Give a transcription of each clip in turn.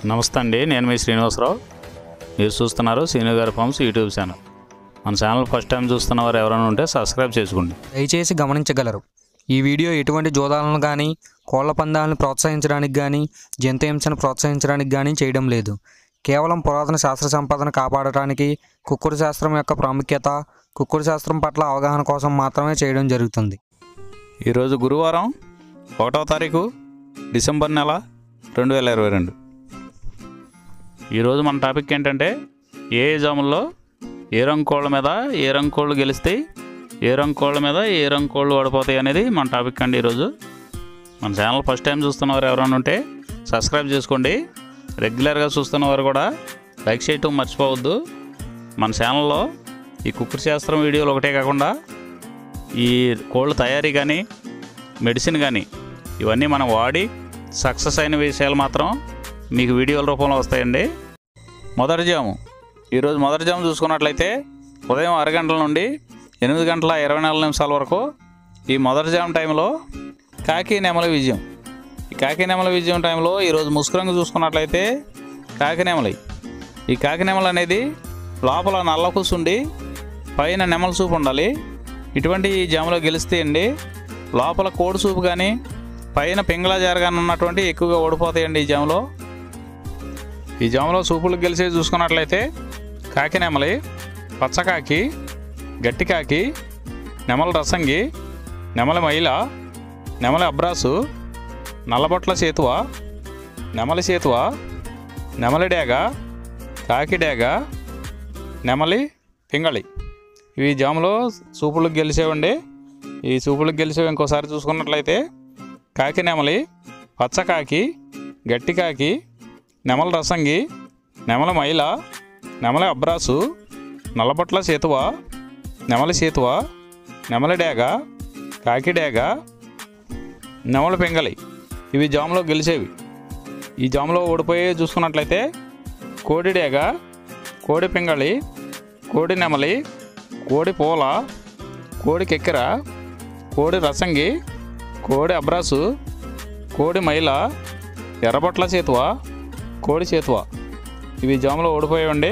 నమస్తే అండి నేను మీ శ్రీనివాసరావు మీరు చూస్తున్నారు శ్రీను గారి ఫార్మ్స్ యూట్యూబ్ ఛానల్ మన ఛానల్ ఫస్ట్ టైం చూస్తున్న వారు ఎవరైనా ఉంటే సబ్స్క్రైబ్ చేసుకోండి దయచేసి గమనించగలరు ఈ వీడియో ఎటువంటి జోదాలను కానీ కోళ్ల పందాలను ప్రోత్సహించడానికి కానీ జంతు హింసను ప్రోత్సహించడానికి కానీ చేయడం లేదు కేవలం పురాతన శాస్త్ర సంపదను కాపాడటానికి కుక్కుడు శాస్త్రం యొక్క ప్రాముఖ్యత కుక్కుడు శాస్త్రం పట్ల అవగాహన కోసం మాత్రమే చేయడం జరుగుతుంది ఈరోజు గురువారం ఒకటవ తారీఖు డిసెంబర్ నెల రెండు వేల ఇరవై రెండు ఈరోజు మన టాపిక్ ఏంటంటే ఏ జాముల్లో ఏ రంగు కోళ్ళ మీద ఏ రంగు కోళ్ళు గెలుస్తాయి ఏ రంగు కోళ్ళ మీద ఏ రంగు కోళ్ళు ఓడిపోతాయి అనేది మన టాపిక్ అండి ఈరోజు మన ఛానల్ ఫస్ట్ టైం చూస్తున్నవారు ఎవరైనా ఉంటే సబ్స్క్రైబ్ చేసుకోండి రెగ్యులర్గా చూస్తున్నవారు కూడా లైక్ చేయటం మర్చిపోవద్దు మన ఛానల్లో ఈ కుక్కర్ శాస్త్రం వీడియోలు ఒకటే కాకుండా ఈ కోళ్ళ తయారీ కానీ మెడిసిన్ కానీ ఇవన్నీ మనం వాడి సక్సెస్ అయిన విషయాలు మాత్రం మీకు వీడియోల రూపంలో వస్తాయండి మొదటి జాము ఈరోజు మొదటి జాము చూసుకున్నట్లయితే ఉదయం అరగంటల నుండి ఎనిమిది గంటల ఇరవై నాలుగు నిమిషాల వరకు ఈ మొదటి జాము టైంలో కాకి నెమల విజయం ఈ కాకి నెమల విజయం టైంలో ఈరోజు ముసుకురంగు చూసుకున్నట్లయితే కాకి నెమలి ఈ కాకి నెమలి అనేది లోపల నల్ల కూసుండి పైన నెమల సూపు ఉండాలి ఇటువంటి ఈ జాములో గెలిస్తే అండి లోపల కోడి సూపు కానీ పైన పింగళ జారగానే ఉన్నటువంటి ఎక్కువగా ఓడిపోతాయండి ఈ జాములో ఈ జాములో సూపులు గెలిచి చూసుకున్నట్లయితే కాకి నెమలి పచ్చకాకి గట్టి కాకి నెమల రసంగి నెమలి మైల నెమలి అబ్రాసు నల్లబొట్ల సేతువ నెమలి సేతువ నెమలి డేగ కాకి డేగ నెమలి పింగళి ఇవి జాములో సూపులకు గెలిచేవండి ఈ సూపులకు గెలిచేవి ఇంకోసారి చూసుకున్నట్లయితే కాకి నెమలి పచ్చకాకి గట్టి కాకి నెమల రసంగి నెమల మైల నెమలి అబ్రాసు నల్లబొట్ల సేతువ నెమలి సేతువ నెమలి డేగ కాకి డేగ నెమలి పింగళి ఇవి జాములో గెలిచేవి ఈ జాములో ఓడిపోయి చూసుకున్నట్లయితే కోడి డేగ కోడి పింగళి కోడి నెమలి కోడి పూల కోడి కెక్కెర కోడి రసంగి కోడి అబ్రాసు కోడి మైల ఎర్రబొట్ల చేతువ కోడి చేతువ ఇవి జాములో ఓడిపోయాయండి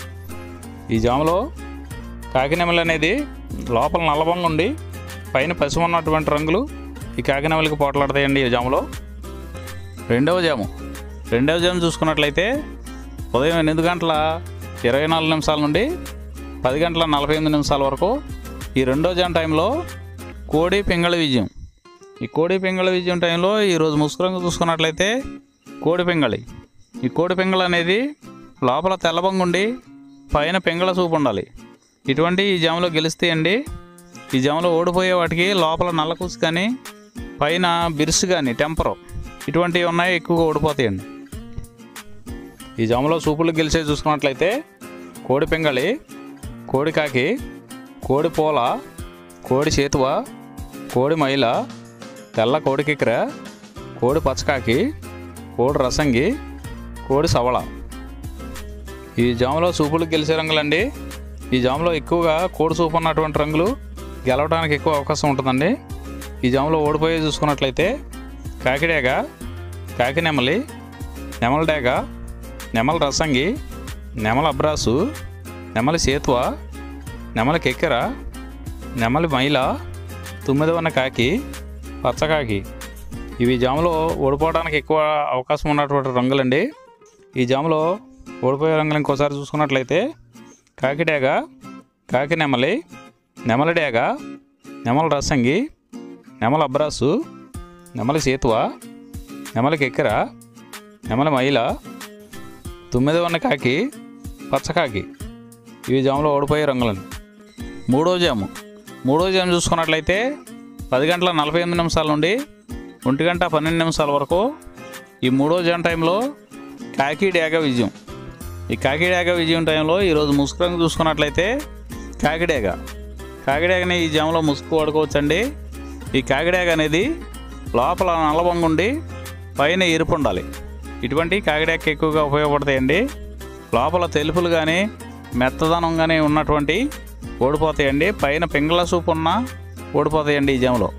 ఈ జాములో కాకినెమలి అనేది లోపల నల్లబొంగ ఉండి పైన పసుపు ఉన్నటువంటి రంగులు ఈ కాకినెమలికి పోట్లాడతాయండి ఈ జాములో రెండవ జాము రెండవ జాము చూసుకున్నట్లయితే ఉదయం ఎనిమిది గంటల ఇరవై నాలుగు నిమిషాల నుండి పది గంటల నలభై ఎనిమిది నిమిషాల వరకు ఈ రెండో జామ్ టైంలో కోడి పింగళ విజయం ఈ కోడి పింగళ విజయం టైంలో ఈరోజు ముసుకురంగు చూసుకున్నట్లయితే కోడి పింగళి ఈ కోడి పింగళ అనేది లోపల తెల్లబంగుండి పైన పింగళ చూపు ఉండాలి ఇటువంటి ఈ జాములో గెలిస్తే అండి ఈ జాములో ఓడిపోయే వాటికి లోపల నల్లకూసు కానీ పైన బిరుసు కానీ టెంపరు ఇటువంటివి ఉన్నాయి ఎక్కువగా ఓడిపోతాయండి ఈ జాములో సూపులు గెలిచే చూసుకున్నట్లయితే కోడి పింగళి కోడి కాకి కోడి పూల కోడి చేతువ కోడి మైల తెల్ల కోడి కిక్కెర కోడి పచ్చకాకి కోడి రసంగి కోడి సవళ ఈ జాములో సూపులు గెలిచే రంగులండి ఈ జాములో ఎక్కువగా కోడి సూపు ఉన్నటువంటి రంగులు గెలవడానికి ఎక్కువ అవకాశం ఉంటుందండి ఈ జాములో ఓడిపోయి చూసుకున్నట్లయితే కాకిడేగ కాకి నెమలి నెమల డేగ నెమల రసంగి నెమల అబ్రాసు నెమలి సేతువ నెమలి కెక్కెర నెమలి మైల తుమ్మిదవన్న కాకి పచ్చకాకి ఇవి జాములో ఓడిపోవడానికి ఎక్కువ అవకాశం ఉన్నటువంటి రంగులండి ఈ జాములో ఓడిపోయే రంగులు ఇంకోసారి చూసుకున్నట్లయితే కాకి డేగ కాకి నెమలి నెమలి డేగ నెమల రసంగి నెమల అబ్రాసు నెమలి సేతువ నెమలి కెక్కెర నెమలి మైల తొమ్మిదవన్న కాకి పచ్చకాకి ఇవి జాములో ఓడిపోయే రంగులండి మూడో జాము మూడో జాము చూసుకున్నట్లయితే పది గంటల నలభై ఎనిమిది నిమిషాల నుండి ఒంటి గంట పన్నెండు నిమిషాల వరకు ఈ మూడో జామ్ టైంలో కాకి డేగ విజయం ఈ కాకి డేగ విజయం టైంలో ఈరోజు ముసుగు రంగు చూసుకున్నట్లయితే కాకిడేగ కాకిడేగని ఈ జాములో ముసుగు వాడుకోవచ్చండి ఈ కాకిడేగ అనేది లోపల నల్లబొంగు ఉండి పైన ఎరుపు ఉండాలి ఇటువంటి కాకిడేక ఎక్కువగా ఉపయోగపడతాయండి లోపల తెలుపులు కానీ మెత్తదనం కానీ ఉన్నటువంటి ఓడిపోతాయండి పైన పింగళ సూపు ఉన్న ఓడిపోతాయండి ఈ జాములో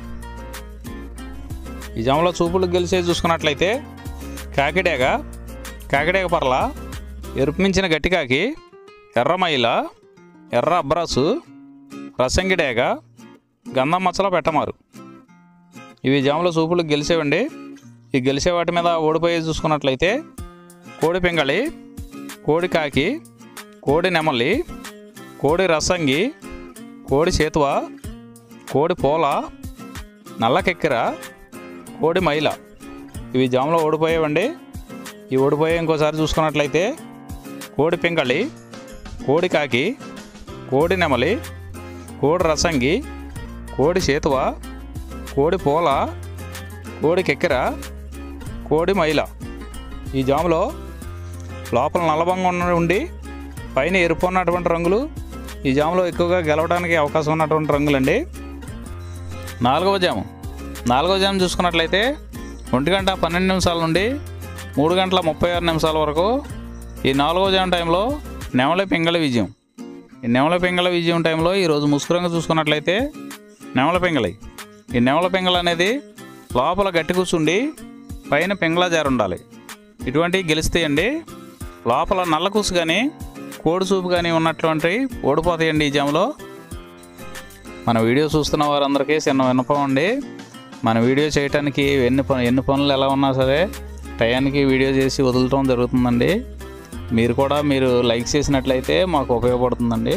ఈ జాములో చూపులు గెలిచే చూసుకున్నట్లయితే కాకిడేగ కాకిడేక పర్ల ఎరుపు మించిన గట్టికాకి ఎర్ర మైల ఎర్ర అబ్రాసు రసంగి డేగ గంధం మచ్చలో పెట్టమారు ఇవి జాముల సూపులు గెలిచేవండి ఈ గెలిచే వాటి మీద ఓడిపోయి చూసుకున్నట్లయితే కోడి పింగళి కోడి కాకి కోడి నెమలి కోడి రసంగి కోడి చేతువ కోడి పోల నల్ల కెక్కెర కోడి మైల ఇవి జాములో ఓడిపోయేవండి ఈ ఓడిపోయే ఇంకోసారి చూసుకున్నట్లయితే కోడి పింగళి కోడి కాకి కోడి నెమలి కోడి రసంగి కోడి చేతువ కోడి పోల కోడి కెక్కెర కోడి మైల ఈ జాములో లోపల నల్లబంగా ఉన్న ఉండి పైన ఎరుపు ఉన్నటువంటి రంగులు ఈ జాములో ఎక్కువగా గెలవడానికి అవకాశం ఉన్నటువంటి రంగులండి నాలుగవ జాము నాలుగవ జాము చూసుకున్నట్లయితే ఒంటి గంట పన్నెండు నిమిషాల నుండి మూడు గంటల ముప్పై ఆరు నిమిషాల వరకు ఈ నాలుగవ జాము టైంలో నెమలి పింగళ విజయం ఈ నెమల పింగళ విజయం టైంలో ఈరోజు ముసుకురంగా చూసుకున్నట్లయితే నెమల పింగళి ఈ నెమల పింగళ అనేది లోపల గట్టి కూర్చుండి పైన పింగళ జారు ఉండాలి ఇటువంటివి గెలుస్తాయండి లోపల నల్ల కూసు కానీ కోడి సూపు కానీ ఉన్నటువంటి ఓడిపోతాయండి ఈ జాములో మన వీడియో చూస్తున్న వారందరికీ చిన్న విన్నపం అండి మన వీడియో చేయడానికి ఎన్ని పను ఎన్ని పనులు ఎలా ఉన్నా సరే టయానికి వీడియో చేసి వదలటం జరుగుతుందండి మీరు కూడా మీరు లైక్ చేసినట్లయితే మాకు ఉపయోగపడుతుందండి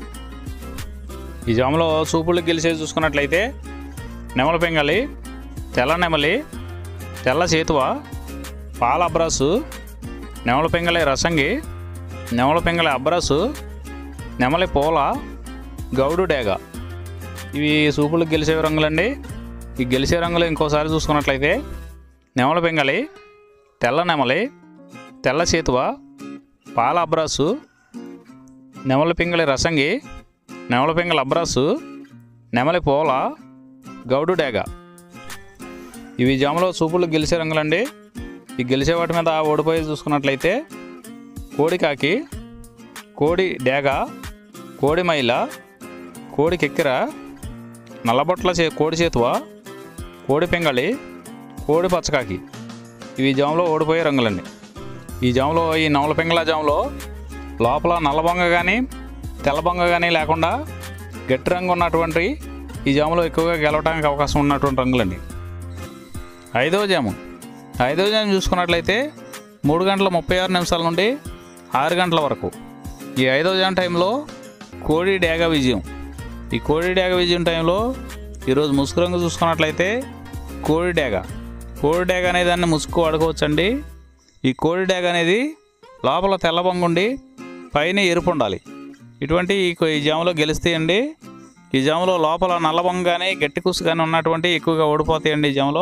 ఈ జాములో సూపులు గెలిచేది చూసుకున్నట్లయితే నెమల పెంగలి తెల్ల నెమలి తెల్ల చేతువ పాల అబ్రాసు నెమల పెంగలి రసంగి నెమల పెంగలి అబ్రాసు నెమలి పూల గౌడు డేగ ఇవి సూపులు గెలిచే రంగులండి ఈ గెలిచే రంగులు ఇంకోసారి చూసుకున్నట్లయితే నెమల పెంగలి తెల్ల నెమలి తెల్ల చేతువ పాల అబ్రాసు నెమల పింగళి రసంగి నెమల పింగళి అబ్రాసు నెమలి పోల గౌడు డేగ ఇవి జాములో సూపులు గెలిచే రంగులండి ఈ గెలిచే వాటి మీద ఓడిపోయి చూసుకున్నట్లయితే కోడి కాకి కోడి డేగ కోడి మైల కోడి కెక్కెర నల్లబొట్ల చే కోడి చేతువ కోడి పింగళి కోడి పచ్చకాకి ఇవి జాములో ఓడిపోయే రంగులండి ఈ జాములో ఈ నవల పింగళ జాములో లోపల నల్లబొంగ కానీ తెల్లబొంగ కానీ లేకుండా గట్టి రంగు ఉన్నటువంటి ఈ జాములో ఎక్కువగా గెలవడానికి అవకాశం ఉన్నటువంటి రంగులండి ఐదవ జాము ఐదవ జాము చూసుకున్నట్లయితే మూడు గంటల ముప్పై ఆరు నిమిషాల నుండి ఆరు గంటల వరకు ఈ ఐదవ జాము టైంలో కోడి డేగ విజయం ఈ కోడి డేగ విజయం టైంలో ఈరోజు ముసుగు రంగు చూసుకున్నట్లయితే కోడి డేగ కోడి డేగ అనే దాన్ని ముసుగు వాడుకోవచ్చండి ఈ కోడి డేగ అనేది లోపల తెల్లబొంగు ఉండి పైన ఎరుపు ఉండాలి ఇటువంటి ఈ కొ- ఈ జాములో గెలుస్తాయండి ఈ జాములో లోపల నల్లబొంగ కానీ గట్టి కుసు కానీ ఉన్నటువంటి ఎక్కువగా ఓడిపోతాయండి ఈ జాములో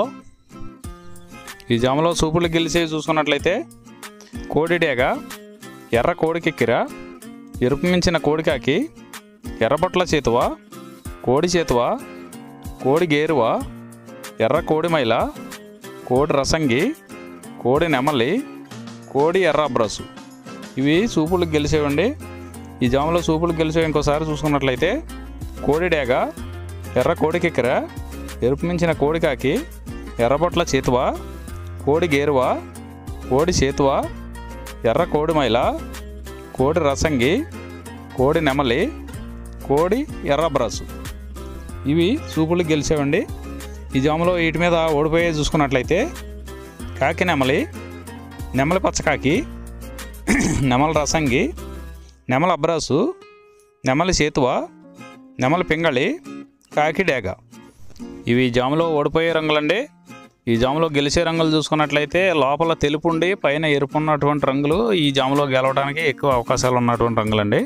ఈ జాములో సూపులు గెలిచి చూసుకున్నట్లయితే కోడి డేగ ఎర్ర కోడికెక్కిర ఎరుపు మించిన కోడికాకి ఎర్రబొట్ల చేతువ కోడి చేతువ కోడి గేరువ ఎర్ర కోడి మైల కోడి రసంగి కోడి నెమలి కోడి ఎర్ర అబ్రసు ఇవి సూపులు గెలిచేవండి ఈ జాములో సూపులు గెలిచేవి ఇంకోసారి చూసుకున్నట్లయితే కోడి డేగ ఎర్ర కోడి కిక్కెర ఎరుపు మించిన కోడి కాకి ఎర్రబొట్ల చేతువ కోడి గేరువ కోడి చేతువ ఎర్ర కోడి మైల కోడి రసంగి కోడి నెమలి కోడి ఎర్ర బ్రసు ఇవి సూపులు గెలిచేవండి ఈ జాములో వీటి మీద ఓడిపోయే చూసుకున్నట్లయితే కాకి నెమలి నెమలి పచ్చకాకి నెమల రసంగి నెమల అబ్రాసు నెమలి చేతువ నెమలి పింగళి కాకి డేగ ఇవి జాములో ఓడిపోయే రంగులండి ఈ జాములో గెలిచే రంగులు చూసుకున్నట్లయితే లోపల తెలుపు ఉండి పైన ఎరుపు ఉన్నటువంటి రంగులు ఈ జాములో గెలవడానికి ఎక్కువ అవకాశాలు ఉన్నటువంటి రంగులండి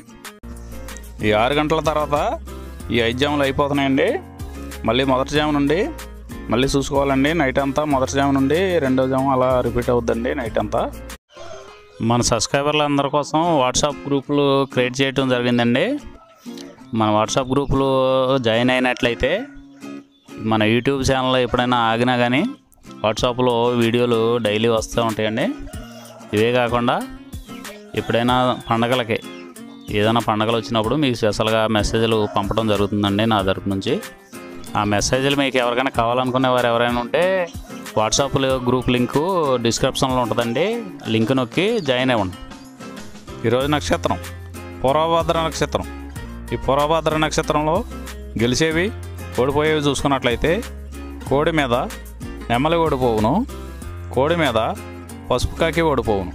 ఈ ఆరు గంటల తర్వాత ఈ ఐదు జాములు అయిపోతున్నాయండి మళ్ళీ మొదటి జాము నుండి మళ్ళీ చూసుకోవాలండి నైట్ అంతా మొదటి జాము నుండి రెండో జాము అలా రిపీట్ అవుద్దండి నైట్ అంతా మన సబ్స్క్రైబర్ల అందరి కోసం వాట్సాప్ గ్రూపులు క్రియేట్ చేయడం జరిగిందండి మన వాట్సాప్ గ్రూపులు జాయిన్ అయినట్లయితే మన యూట్యూబ్ ఛానల్లో ఎప్పుడైనా ఆగినా కానీ వాట్సాప్లో వీడియోలు డైలీ వస్తూ ఉంటాయండి ఇవే కాకుండా ఎప్పుడైనా పండగలకి ఏదైనా పండగలు వచ్చినప్పుడు మీకు స్పెషల్గా మెసేజ్లు పంపడం జరుగుతుందండి నా తరపు నుంచి ఆ మెసేజ్లు మీకు ఎవరికైనా కావాలనుకునే వారు ఎవరైనా ఉంటే వాట్సాప్ గ్రూప్ లింకు డిస్క్రిప్షన్లో ఉంటుందండి లింక్ నొక్కి జాయిన్ అవ్వండి ఈరోజు నక్షత్రం పూర్వభద్ర నక్షత్రం ఈ పూర్వభద్ర నక్షత్రంలో గెలిచేవి ఓడిపోయేవి చూసుకున్నట్లయితే కోడి మీద నెమలి ఓడిపోవును కోడి మీద పసుపు కాకి ఓడిపోవును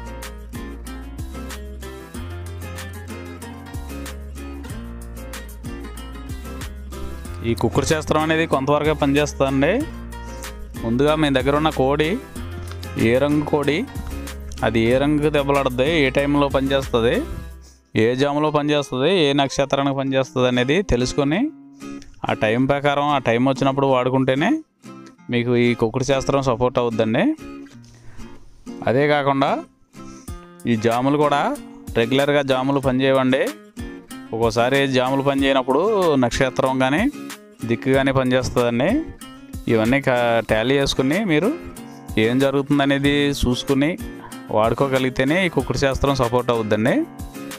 ఈ కుక్కర్ శాస్త్రం అనేది కొంతవరకే పనిచేస్తుందండి ముందుగా మీ దగ్గర ఉన్న కోడి ఏ రంగు కోడి అది ఏ రంగు దెబ్బలాడుతుంది ఏ టైంలో పనిచేస్తుంది ఏ జాములో పనిచేస్తుంది ఏ నక్షత్రానికి పనిచేస్తుంది అనేది తెలుసుకొని ఆ టైం ప్రకారం ఆ టైం వచ్చినప్పుడు వాడుకుంటేనే మీకు ఈ కుక్కుడు శాస్త్రం సపోర్ట్ అవుద్దండి అదే కాకుండా ఈ జాములు కూడా రెగ్యులర్గా జాములు పనిచేయవండి ఒక్కోసారి జాములు పనిచేయనప్పుడు నక్షత్రం కానీ దిక్కు కానీ పనిచేస్తుందండి ఇవన్నీ టాలీ చేసుకుని మీరు ఏం జరుగుతుందనేది చూసుకుని వాడుకోగలిగితేనే ఈ కుక్కుడు శాస్త్రం సపోర్ట్ అవుద్దండి